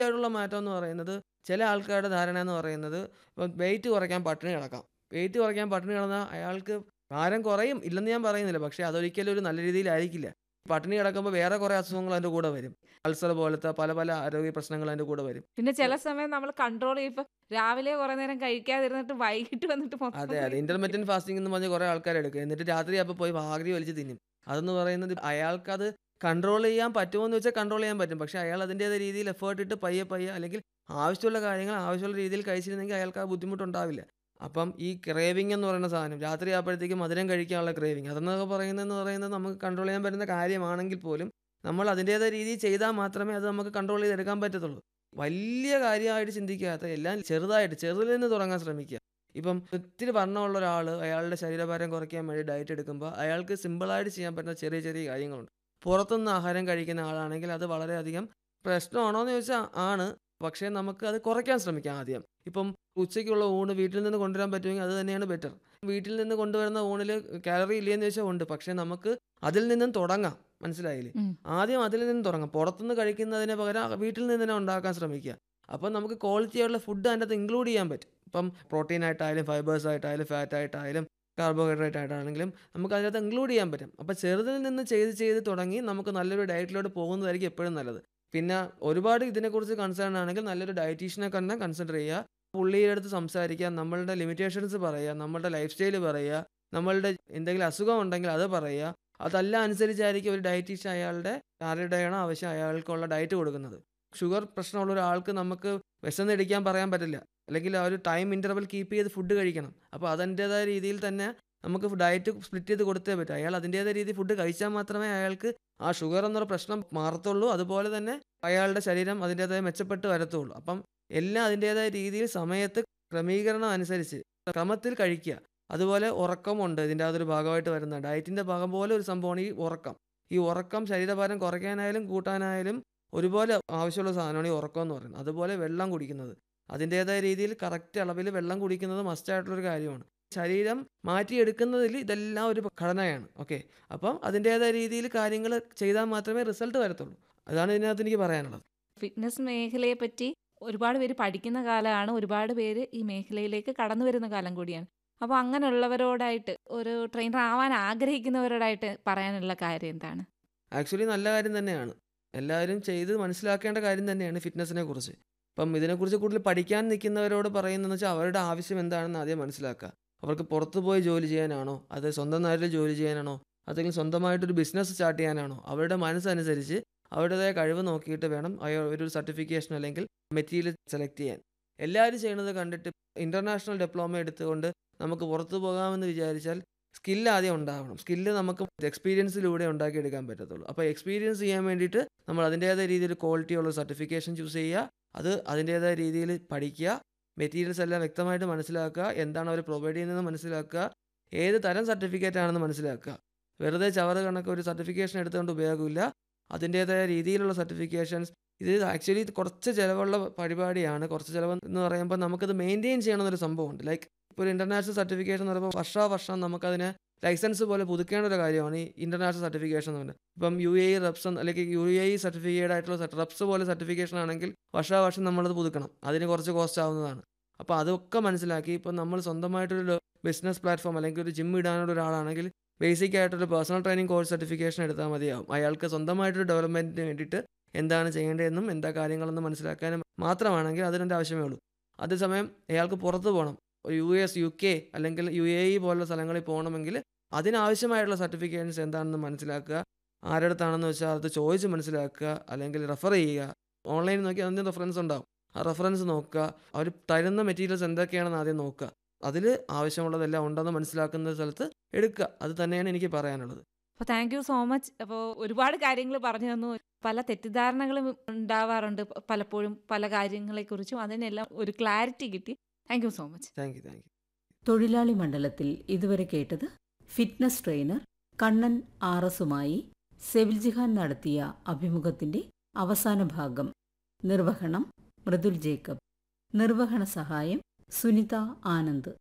ആയിട്ടുള്ള മാറ്റം എന്ന് പറയുന്നത് ചില ആൾക്കാരുടെ ധാരണ എന്ന് പറയുന്നത് ഇപ്പം വെയിറ്റ് കുറയ്ക്കാൻ പട്ടിണി കിടക്കാം വെയിറ്റ് കുറയ്ക്കാൻ പട്ടിണി കിടന്നാൽ അയാൾക്ക് ഭാരം കുറയും ഇല്ലെന്ന് ഞാൻ പറയുന്നില്ല പക്ഷേ അതൊരിക്കലും ഒരു നല്ല രീതിയിലായിരിക്കില്ല പട്ടിണി കിടക്കുമ്പോൾ വേറെ കുറേ അസുഖങ്ങൾ അതിൻ്റെ കൂടെ വരും അൾസർ പോലത്തെ പല പല ആരോഗ്യ പ്രശ്നങ്ങൾ അതിൻ്റെ കൂടെ വരും പിന്നെ ചില സമയം നമ്മൾ കൺട്രോൾ ചെയ്യുമ്പോൾ രാവിലെ കുറെ നേരം കഴിക്കാതിരുന്നിട്ട് വൈകിട്ട് വന്നിട്ട് മൊത്തം അതെ അതെ ഇന്റർമീഡിയറ്റ് ഫാസ്റ്റിംഗ് എന്ന് പറഞ്ഞ് കുറേ ആൾക്കാർ എടുക്കും എന്നിട്ട് രാത്രി അപ്പോൾ പോയി ഭാഗ്രി വലിച്ച് തിന്നും അതെന്ന് പറയുന്നത് അയാൾക്കത് കൺട്രോൾ ചെയ്യാൻ പറ്റുമോ എന്ന് വെച്ചാൽ കൺട്രോൾ ചെയ്യാൻ പറ്റും പക്ഷേ അയാൾ അതിൻ്റേതായ രീതിയിൽ എഫേർട്ട് ഇട്ട് പയ്യെ പയ്യെ അല്ലെങ്കിൽ ആവശ്യമുള്ള കാര്യങ്ങൾ ആവശ്യമുള്ള രീതിയിൽ കഴിച്ചിരുന്നെങ്കിൽ അയാൾക്ക് ആ ബുദ്ധിമുട്ടുണ്ടാവില്ല അപ്പം ഈ ക്രേവിംഗ് എന്ന് പറയുന്ന സാധനം രാത്രി ആകുമ്പോഴത്തേക്കും മധുരം കഴിക്കാനുള്ള ക്രേവിംഗ് അതെന്നൊക്കെ പറയുന്നതെന്ന് പറയുന്നത് നമുക്ക് കൺട്രോൾ ചെയ്യാൻ പറ്റുന്ന കാര്യമാണെങ്കിൽ പോലും നമ്മൾ അതിൻ്റേതായ രീതിയിൽ ചെയ്താൽ മാത്രമേ അത് നമുക്ക് കൺട്രോൾ ചെയ്തെടുക്കാൻ പറ്റത്തുള്ളൂ വലിയ കാര്യമായിട്ട് ചിന്തിക്കാത്ത എല്ലാം ചെറുതായിട്ട് ചെറുതിൽ നിന്ന് തുടങ്ങാൻ ശ്രമിക്കുക ഇപ്പം ഒത്തിരി വണ്ണമുള്ള ഒരാൾ അയാളുടെ ശരീരഭാരം കുറയ്ക്കാൻ വേണ്ടി ഡയറ്റ് എടുക്കുമ്പോൾ അയാൾക്ക് സിമ്പിളായിട്ട് ചെയ്യാൻ പറ്റുന്ന ചെറിയ ചെറിയ കാര്യങ്ങളുണ്ട് പുറത്തുനിന്ന് ആഹാരം കഴിക്കുന്ന ആളാണെങ്കിൽ അത് വളരെയധികം പ്രശ്നമാണോ എന്ന് ചോദിച്ചാൽ ആണ് പക്ഷേ നമുക്ക് അത് കുറയ്ക്കാൻ ശ്രമിക്കാം ആദ്യം ഇപ്പം ഉച്ചയ്ക്കുള്ള ഊണ് വീട്ടിൽ നിന്ന് കൊണ്ടുവരാൻ പറ്റുമെങ്കിൽ അത് തന്നെയാണ് ബെറ്റർ വീട്ടിൽ നിന്ന് കൊണ്ടുവരുന്ന ഊണിൽ കാലറി ഇല്ലയെന്ന് ചോദിച്ചാൽ ഉണ്ട് പക്ഷേ നമുക്ക് അതിൽ നിന്നും തുടങ്ങാം മനസ്സിലായില്ലേ ഉം. ആദ്യം അതിൽ നിന്ന് തുടങ്ങാം പുറത്തുനിന്ന് കഴിക്കുന്നതിന് പകരം വീട്ടിൽ നിന്ന് തന്നെ ഉണ്ടാക്കാൻ ശ്രമിക്കുക അപ്പം നമുക്ക് ക്വാളിറ്റി ആയിട്ടുള്ള ഫുഡ് അതിൻ്റെ അകത്ത് ഇൻക്ലൂഡ് ചെയ്യാൻ പറ്റും ഇപ്പം പ്രോട്ടീൻ ആയിട്ടായാലും ഫൈബേഴ്സ് ആയിട്ടായാലും ഫാറ്റ് ആയിട്ടായാലും കാർബോഹൈഡ്രേറ്റ് ആയിട്ടാണെങ്കിലും നമുക്ക് അതിനകത്ത് ഇൻക്ലൂഡ് ചെയ്യാൻ പറ്റും അപ്പോൾ ചെറുതിൽ നിന്ന് ചെയ്ത് ചെയ്ത് തുടങ്ങി നമുക്ക് നല്ലൊരു ഡയറ്റിലോട്ട് പോകുന്നതായിരിക്കും എപ്പോഴും നല്ലത് പിന്നെ ഒരുപാട് ഇതിനെക്കുറിച്ച് കൺസേൺ ആണെങ്കിൽ നല്ലൊരു ഡയറ്റീഷ്യനെ തന്നെ കൺസിഡർ ചെയ്യുക പുള്ളിയുടെ അടുത്ത് സംസാരിക്കുക നമ്മളുടെ ലിമിറ്റേഷൻസ് പറയുക നമ്മളുടെ ലൈഫ് സ്റ്റൈൽ പറയുക നമ്മളുടെ എന്തെങ്കിലും അസുഖം ഉണ്ടെങ്കിൽ അത് പറയുക അതല്ല അനുസരിച്ചായിരിക്കും ഒരു ഡയറ്റീഷ്യൻ അയാളുടെ ആരുടെയാണോ ആവശ്യം അയാൾക്കുള്ള ഡയറ്റ് കൊടുക്കുന്നത് ഷുഗർ പ്രശ്നമുള്ള ഒരാൾക്ക് നമുക്ക് വിശന്നിടിക്കാൻ പറയാൻ പറ്റില്ല അല്ലെങ്കിൽ ആ ഒരു ടൈം ഇൻ്റർവൽ കീപ്പ് ചെയ്ത് ഫുഡ് കഴിക്കണം അപ്പോൾ അതിൻ്റേതായ രീതിയിൽ തന്നെ നമുക്ക് ഡയറ്റ് സ്പ്ലിറ്റ് ചെയ്ത് കൊടുത്തേ പറ്റും അയാൾ അതിൻ്റേതായ രീതിയിൽ ഫുഡ് കഴിച്ചാൽ മാത്രമേ അയാൾക്ക് ആ ഷുഗർ എന്നൊരു പ്രശ്നം മാറത്തുള്ളൂ അതുപോലെ തന്നെ അയാളുടെ ശരീരം അതിൻ്റേതായ മെച്ചപ്പെട്ട് വരത്തുള്ളൂ അപ്പം എല്ലാം അതിൻ്റേതായ രീതിയിൽ സമയത്ത് ക്രമീകരണം അനുസരിച്ച് ക്രമത്തിൽ കഴിക്കുക അതുപോലെ ഉറക്കമുണ്ട് ഇതിൻ്റെ അതൊരു ഭാഗമായിട്ട് വരുന്ന ഡയറ്റിൻ്റെ ഭാഗം പോലെ ഒരു സംഭവമാണ് ഈ ഉറക്കം ഈ ഉറക്കം ശരീരഭാരം കുറയ്ക്കാനായാലും കൂട്ടാനായാലും ഒരുപോലെ ആവശ്യമുള്ള സാധനമാണ് ഈ ഉറക്കം എന്ന് പറയുന്നത് അതുപോലെ വെള്ളം കുടിക്കുന്നത് അതിൻ്റേതായ രീതിയിൽ കറക്റ്റ് അളവിൽ വെള്ളം കുടിക്കുന്നത് മസ്റ്റായിട്ടുള്ളൊരു കാര്യമാണ് ശരീരം മാറ്റിയെടുക്കുന്നതിൽ ഇതെല്ലാം ഒരു ഘടനയാണ് ഓക്കെ അപ്പം അതിൻ്റേതായ രീതിയിൽ കാര്യങ്ങൾ ചെയ്താൽ മാത്രമേ റിസൾട്ട് വരത്തുള്ളൂ അതാണ് ഇതിനകത്ത് എനിക്ക് പറയാനുള്ളത് ഫിറ്റ്നസ് മേഖലയെ പറ്റി ഒരുപാട് പേര് പഠിക്കുന്ന കാലമാണ് ഒരുപാട് പേര് ഈ മേഖലയിലേക്ക് കടന്നു വരുന്ന കാലം കൂടിയാണ് അപ്പോൾ അങ്ങനെയുള്ളവരോടായിട്ട് ഒരു ട്രെയിനർ ആവാൻ ആഗ്രഹിക്കുന്നവരോടായിട്ട് പറയാനുള്ള കാര്യം എന്താണ് ആക്ച്വലി നല്ല കാര്യം തന്നെയാണ് എല്ലാവരും ചെയ്ത് മനസ്സിലാക്കേണ്ട കാര്യം തന്നെയാണ് ഫിറ്റ്നസിനെ കുറിച്ച് അപ്പം ഇതിനെക്കുറിച്ച് കൂടുതൽ പഠിക്കാൻ നിൽക്കുന്നവരോട് പറയുന്നതെന്ന് വെച്ചാൽ അവരുടെ ആവശ്യം എന്താണെന്ന് ആദ്യം മനസ്സിലാക്കുക അവർക്ക് പുറത്ത് പോയി ജോലി ചെയ്യാനാണോ അത് സ്വന്തം നാട്ടിൽ ജോലി ചെയ്യാനാണോ അല്ലെങ്കിൽ സ്വന്തമായിട്ടൊരു ബിസിനസ് സ്റ്റാർട്ട് ചെയ്യാനാണോ അവരുടെ മനസ്സനുസരിച്ച് അവരുടേതായ കഴിവ് നോക്കിയിട്ട് വേണം അയ- ഒരു സർട്ടിഫിക്കേഷൻ അല്ലെങ്കിൽ മെറ്റീരിയൽ സെലക്ട് ചെയ്യാൻ എല്ലാവരും ചെയ്യണത് കണ്ടിട്ട് ഇൻ്റർനാഷണൽ ഡിപ്ലോമ എടുത്തുകൊണ്ട് നമുക്ക് പുറത്തു പോകാമെന്ന് വിചാരിച്ചാൽ സ്കില്ല് ആദ്യം ഉണ്ടാവണം സ്കില്ല് നമുക്ക് എക്സ്പീരിയൻസിലൂടെ ഉണ്ടാക്കിയെടുക്കാൻ പറ്റത്തുള്ളൂ അപ്പോൾ എക്സ്പീരിയൻസ് ചെയ്യാൻ വേണ്ടിയിട്ട് നമ്മൾ അതിൻ്റേതായ രീതിയിൽ ക്വാളിറ്റി ഉള്ള സർട്ടിഫിക്കേഷൻ ചൂസ് ചെയ്യുക അത് അതിൻ്റേതായ രീതിയിൽ പഠിക്കുക മെറ്റീരിയൽസ് എല്ലാം വ്യക്തമായിട്ട് മനസ്സിലാക്കുക എന്താണ് അവർ പ്രൊവൈഡ് ചെയ്യുന്നതെന്ന് മനസ്സിലാക്കുക ഏത് തരം സർട്ടിഫിക്കറ്റ് ആണെന്ന് മനസ്സിലാക്കുക വെറുതെ ചവറ് കണക്ക് ഒരു സർട്ടിഫിക്കേഷൻ എടുത്തുകൊണ്ട് ഉപയോഗമില്ല അതിൻ്റേതായ രീതിയിലുള്ള സർട്ടിഫിക്കേഷൻസ് ഇത് ആക്ച്വലി കുറച്ച് ചിലവുള്ള പരിപാടിയാണ് കുറച്ച് ചിലവ് എന്ന് പറയുമ്പോൾ നമുക്കത് മെയിൻറ്റെയിൻ ചെയ്യണമെന്നൊരു സംഭവമുണ്ട് ലൈക്ക് ഇപ്പോൾ ഒരു ഇൻ്റർനാഷണൽ സർട്ടിഫിക്കേഷൻ എന്ന് പറയുമ്പോൾ വർഷാവർഷം നമുക്കതിനെ ലൈസൻസ് പോലെ പുതുക്കേണ്ട ഒരു കാര്യമാണ് ഈ ഇൻ്റർനാഷണൽ സർട്ടിഫിക്കേഷൻ എന്ന് പറയുന്നത് ഇപ്പം യു എ റെപ്സ് അല്ലെങ്കിൽ യു എ ഇ സർട്ടിഫിക്കറ്റ് ആയിട്ടുള്ള റെപ്സ് പോലെ സർട്ടിഫിക്കേഷൻ ആണെങ്കിൽ വർഷാവർഷം നമ്മളത് പുതുക്കണം അതിന് കുറച്ച് കോസ്റ്റ് ആവുന്നതാണ് അപ്പോൾ അതൊക്കെ മനസ്സിലാക്കി ഇപ്പം നമ്മൾ സ്വന്തമായിട്ടൊരു ബിസിനസ് പ്ലാറ്റ്ഫോം അല്ലെങ്കിൽ ഒരു ജിം ഇടാനുള്ള ഒരാളാണെങ്കിൽ ബേസിക് ആയിട്ടൊരു പേഴ്സണൽ ട്രെയിനിങ് കോഴ്സ് സർട്ടിഫിക്കേഷൻ എടുത്താൽ മതിയാവും അയാൾക്ക് സ്വന്തമായിട്ടൊരു ഡെവലപ്മെൻറ്റിന് വേണ്ടിയിട്ട് എന്താണ് ചെയ്യേണ്ടതെന്നും എന്താ കാര്യങ്ങളെന്നും മനസ്സിലാക്കാനും മാത്രമാണെങ്കിൽ അതിൻ്റെ ആവശ്യമേ ഉള്ളൂ അതേസമയം അയാൾക്ക് പുറത്ത് പോകണം യു എസ് യു കെ അല്ലെങ്കിൽ യു എ ഇ പോലുള്ള സ്ഥലങ്ങളിൽ പോകണമെങ്കിൽ അതിനാവശ്യമായിട്ടുള്ള സർട്ടിഫിക്കേഷൻസ് എന്താണെന്ന് മനസ്സിലാക്കുക ആരുടെ അടുത്താണെന്ന് വെച്ചാൽ അത് ചോദിച്ച് മനസ്സിലാക്കുക അല്ലെങ്കിൽ റെഫർ ചെയ്യുക ഓൺലൈനിൽ നോക്കി അതിൻ്റെ റെഫറൻസ് ഉണ്ടാവും ആ റെഫറൻസ് നോക്കുക അവർ തരുന്ന മെറ്റീരിയൽസ് എന്തൊക്കെയാണെന്ന് ആദ്യം നോക്കുക അതിൽ ആവശ്യമുള്ളതെല്ലാം ഉണ്ടെന്ന് മനസ്സിലാക്കുന്ന സ്ഥലത്ത് എടുക്കുക അത് തന്നെയാണ് എനിക്ക് പറയാനുള്ളത് അപ്പോൾ താങ്ക് യു സോ മച്ച് അപ്പോൾ ഒരുപാട് കാര്യങ്ങൾ പറഞ്ഞു തന്നു പല തെറ്റിദ്ധാരണകളും ഉണ്ടാവാറുണ്ട് പ- പലപ്പോഴും പല കാര്യങ്ങളെക്കുറിച്ചും അതിനെല്ലാം ഒരു ക്ലാരിറ്റി കിട്ടി thank you so much thank you thank you തൊഴിലാളി മണ്ഡലത്തിൽ ഇതുവരെ കേട്ടത് ഫിറ്റ്നസ് ട്രെയിനർ കണ്ണൻ ആർ എസുമായി സെവിൽ ജിഹാൻ നടത്തിയ അഭിമുഖത്തിന്റെ അവസാന ഭാഗം നിർവഹണം മൃദുൽ ജേക്കബ് നിർവഹണ സഹായം സുനിത ആനന്ദ്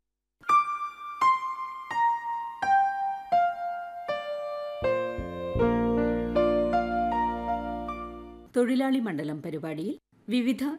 തൊഴിലാളി മണ്ഡലം പരിപാടിയിൽ വിവിധ